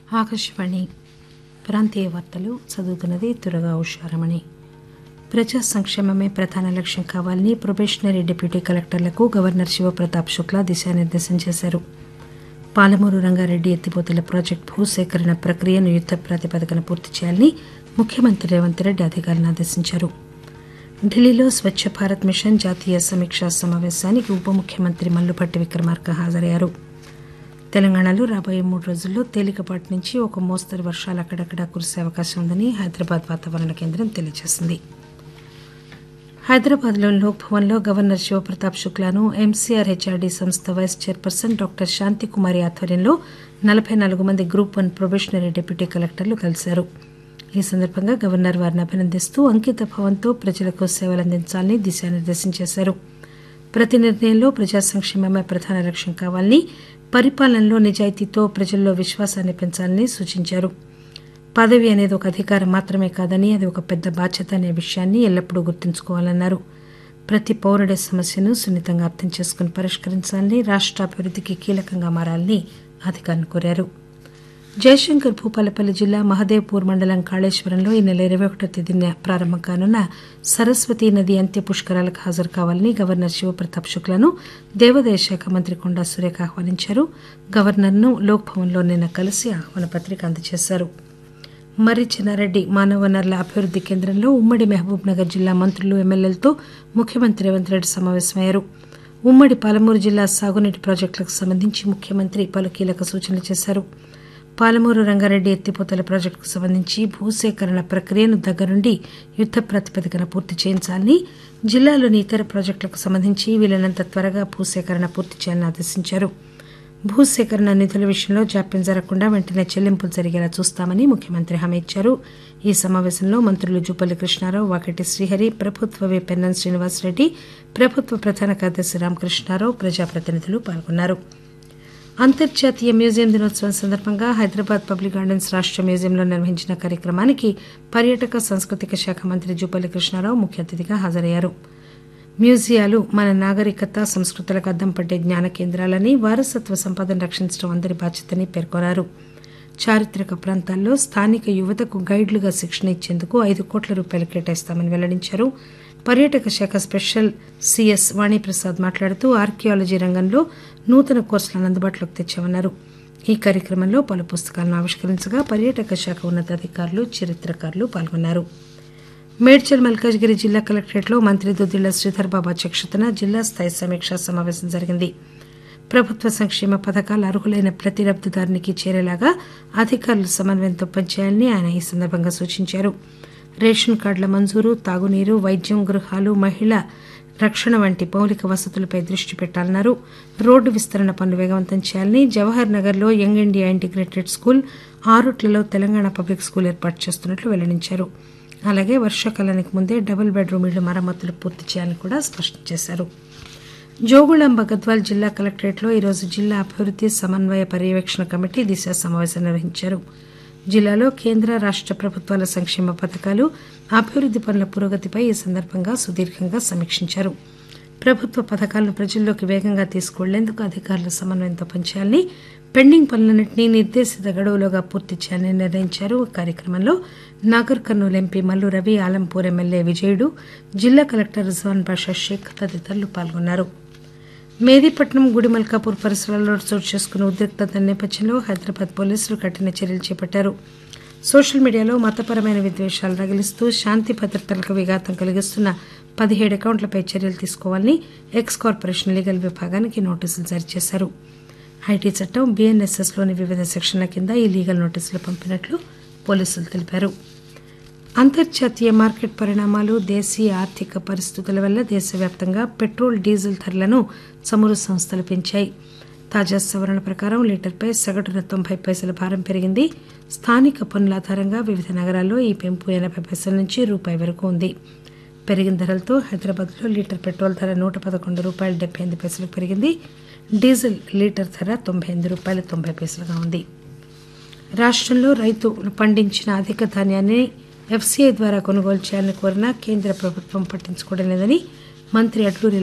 ఆకాశవాణి ప్రాంతీయ వార్తలు చదువుతున్నది తురగా ఉషారమణి ప్రజా సంక్షేమమే ప్రధాన లక్ష్యం కావాలని ప్రొబేషనరీ డిప్యూటీ కలెక్టర్లకు గవర్నర్ శివప్రతాప్ శుక్లా దిశానిర్దేశం చేశారు పాలమూరు రంగారెడ్డి ఎత్తిపోతల ప్రాజెక్టు భూసేకరణ ప్రక్రియను యుద్ద ప్రాతిపదికన పూర్తి చేయాలని ముఖ్యమంత్రి రేవంత్ రెడ్డి అధికారులను ఆదేశించారు ఢిల్లీలో స్వచ్ఛ భారత్ మిషన్ జాతీయ సమీక్షా సమావేశానికి ఉప ముఖ్యమంత్రి మల్లుపట్టి విక్రమార్క హాజరయ్యారు తెలంగాణలో రాబోయే మూడు రోజుల్లో తేలికపాటి నుంచి ఒక మోస్తరు వర్షాలు అక్కడక్కడా కురిసే అవకాశం ఉందని హైదరాబాద్ వాతావరణ కేంద్రం తెలియజేసింది హైదరాబాద్లోని లోక్ భవన్లో గవర్నర్ శివప్రతాప్ శుక్లాను ఎంసీఆర్ హెచ్ఆర్డీ సంస్థ వైస్ చైర్పర్సన్ డాక్టర్ శాంతికుమారి ఆధ్వర్యంలో నలబై నాలుగు మంది గ్రూప్ వన్ ప్రొబేషనరీ డిప్యూటీ కలెక్టర్లు కలిశారు ఈ సందర్భంగా గవర్నర్ వారిని అభినందిస్తూ అంకిత భావంతో ప్రజలకు సేవలందించాలని దిశానిర్దేశం చేశారు ప్రతి నిర్ణయంలో ప్రజా సంక్షేమమే ప్రధాన లక్ష్యం కావాలని పరిపాలనలో నిజాయితీతో ప్రజల్లో విశ్వాసాన్ని పెంచాలని సూచించారు పదవి అనేది ఒక అధికారం మాత్రమే కాదని అది ఒక పెద్ద బాధ్యత అనే విషయాన్ని ఎల్లప్పుడూ గుర్తుంచుకోవాలన్నారు ప్రతి పౌరుడి సమస్యను సున్నితంగా అర్థం చేసుకుని పరిష్కరించాలని రాష్ట అభివృద్దికి కీలకంగా మారాలని అధికారులను కోరారు జయశంకర్ భూపాలపల్లి జిల్లా మహదేవ్పూర్ మండలం కాళేశ్వరంలో ఈ నెల ఇరవై ఒకటో తేదీన ప్రారంభం కానున్న సరస్వతీ నది అంత్య పుష్కరాలకు హాజరు కావాలని గవర్నర్ శివప్రతాప్ శుక్లాను దేవాదాయ శాఖ మంత్రి కొండా సురేఖ ఆహ్వానించారు గవర్నర్ను లోక్ భవన్లో నిన్న కలిసి ఆహ్వాన పత్రిక అందజేశారు మర్రి చెన్నారెడ్డి మానవ వనరుల అభివృద్ది కేంద్రంలో ఉమ్మడి మహబూబ్ నగర్ జిల్లా మంత్రులు ఎమ్మెల్యేలతో ముఖ్యమంత్రి రేవంత్ రెడ్డి సమావేశమయ్యారు ఉమ్మడి పాలమూరు జిల్లా సాగునీటి ప్రాజెక్టులకు సంబంధించి ముఖ్యమంత్రి పలు కీలక సూచనలు చేశారు పాలమూరు రంగారెడ్డి ఎత్తిపోతల ప్రాజెక్టుకు సంబంధించి భూసేకరణ ప్రక్రియను దగ్గరుండి యుద్ద ప్రాతిపదికన పూర్తి చేయించాలని జిల్లాలోని ఇతర ప్రాజెక్టులకు సంబంధించి వీలైనంత త్వరగా భూసేకరణ పూర్తి చేయాలని ఆదేశించారు భూసేకరణ నిధుల విషయంలో జాప్యం జరగకుండా వెంటనే చెల్లింపులు జరిగేలా చూస్తామని ముఖ్యమంత్రి హామీ ఇచ్చారు ఈ సమావేశంలో మంత్రులు జూపల్లి కృష్ణారావు వాకటి శ్రీహరి ప్రభుత్వ వి పెన్నన్ శ్రీనివాసరెడ్డి ప్రభుత్వ ప్రధాన కార్యదర్శి రామకృష్ణారావు ప్రజాప్రతినిధులు పాల్గొన్నారు అంతర్జాతీయ మ్యూజియం దినోత్సవం సందర్భంగా హైదరాబాద్ పబ్లిక్ గార్డెన్స్ రాష్ట మ్యూజియంలో నిర్వహించిన కార్యక్రమానికి పర్యాటక సాంస్కృతిక శాఖ మంత్రి జూపల్లి కృష్ణారావు ముఖ్య అతిథిగా హాజరయ్యారు మ్యూజియాలు మన నాగరికత సంస్కృతులకు అద్దం పట్టే జ్ఞాన కేంద్రాలని వారసత్వ సంపదను రక్షించడం అందరి బాధ్యతని పేర్కొన్నారు చారిత్రక ప్రాంతాల్లో స్థానిక యువతకు గైడ్లుగా శిక్షణ ఇచ్చేందుకు ఐదు కోట్ల రూపాయలు కేటాయిస్తామని వెల్లడించారు పర్యాటక శాఖ స్పెషల్ సిఎస్ వాణిప్రసాద్ మాట్లాడుతూ ఆర్కియాలజీ రంగంలో నూతన కోర్సులను అందుబాటులోకి తెచ్చామన్నారు ఈ కార్యక్రమంలో పలు పుస్తకాలను ఆవిష్కరించగా పర్యాటక శాఖ ఉన్నతాధికారులు చరిత్రకారులు పాల్గొన్నారు మేడ్చల్ మల్కాజ్గిరి జిల్లా కలెక్టరేట్లో మంత్రి దుద్దిళ్ల శ్రీధర్ బాబు అధ్యక్షతన జిల్లా స్థాయి సమీక్షా సమావేశం జరిగింది ప్రభుత్వ సంక్షేమ పథకాలు అర్హులైన ప్రతి లబ్దిదారునికి చేరేలాగా అధికారులు సమన్వయంతో పనిచేయాలని ఆయన ఈ సందర్భంగా సూచించారు రేషన్ కార్డుల మంజూరు తాగునీరు వైద్యం గృహాలు మహిళ రక్షణ వంటి మౌలిక వసతులపై దృష్టి పెట్టాలన్నారు రోడ్డు విస్తరణ పనులు వేగవంతం చేయాలని జవహర్ నగర్లో యంగ్ ఇండియా ఇంటిగ్రేటెడ్ స్కూల్ ఆరుట్లలో తెలంగాణ పబ్లిక్ స్కూల్ ఏర్పాటు చేస్తున్నట్లు వెల్లడించారు అలాగే వర్షాకాలానికి ముందే డబుల్ బెడ్రూమ్ ఇళ్ల మరమ్మతులు పూర్తి చేయాలని కూడా స్పష్టం చేశారు జోగుళాంబ గద్వాల్ జిల్లా కలెక్టరేట్లో ఈరోజు జిల్లా అభివృద్ది సమన్వయ పర్యవేక్షణ కమిటీ దిశ సమావేశం నిర్వహించారు జిల్లాలో కేంద్ర రాష్ట ప్రభుత్వాల సంక్షేమ పథకాలు అభివృద్ది పనుల పురోగతిపై ఈ సందర్భంగా సుదీర్ఘంగా సమీక్షించారు ప్రభుత్వ పథకాలను ప్రజల్లోకి వేగంగా తీసుకువెళ్లేందుకు అధికారులు సమన్వయంతో పనిచేయాలని పెండింగ్ పనులన్నింటినీ నిర్దేశిత గడువులోగా పూర్తి చేయాలని నిర్ణయించారు ఈ కార్యక్రమంలో నాగర్ కర్నూలు ఎంపీ మల్లు రవి ఆలంపూర్ ఎమ్మెల్యే విజయుడు జిల్లా కలెక్టర్ రిజ్వాన్ బాషా షేక్ తదితరులు పాల్గొన్నారు మేదీపట్నం గుడిమల్కాపూర్ పరిసరాల్లో చోటు చేసుకున్న ఉద్రిక్తత నేపథ్యంలో హైదరాబాద్ పోలీసులు కఠిన చర్యలు చేపట్టారు సోషల్ మీడియాలో మతపరమైన విద్వేషాలు రగిలిస్తూ శాంతి భద్రతలకు విఘాతం కలిగిస్తున్న పదిహేడు అకౌంట్లపై చర్యలు తీసుకోవాలని ఎక్స్ కార్పొరేషన్ లీగల్ విభాగానికి నోటీసులు జారీ చేశారు ఐటీ చట్టం బీఎన్ఎస్ఎస్లోని వివిధ సెక్షన్ల కింద ఈ లీగల్ నోటీసులు పంపినట్లు పోలీసులు తెలిపారు అంతర్జాతీయ మార్కెట్ పరిణామాలు దేశీయ ఆర్థిక పరిస్థితుల వల్ల దేశవ్యాప్తంగా పెట్రోల్ డీజిల్ ధరలను చమురు సంస్థలు పెంచాయి తాజా సవరణ ప్రకారం లీటర్పై సగటున తొంభై పైసల భారం పెరిగింది స్థానిక పన్నుల ఆధారంగా వివిధ నగరాల్లో ఈ పెంపు ఎనభై పైసల నుంచి రూపాయి వరకు ఉంది పెరిగిన ధరలతో హైదరాబాద్లో లీటర్ పెట్రోల్ ధర నూట పదకొండు రూపాయలు డెబ్బై ఎనిమిది పైసలకు పెరిగింది డీజిల్ లీటర్ ధర తొంభై ఎనిమిది రూపాయలు తొంభై పైసలుగా ఉంది రాష్టంలో రైతులు పండించిన అధిక ధాన్యాన్ని ఎఫ్సీఐ ద్వారా కొనుగోలు చేయాలని కోరినా కేంద్ర ప్రభుత్వం పట్టించుకోవడం లేదని మంత్రి అడ్లూరి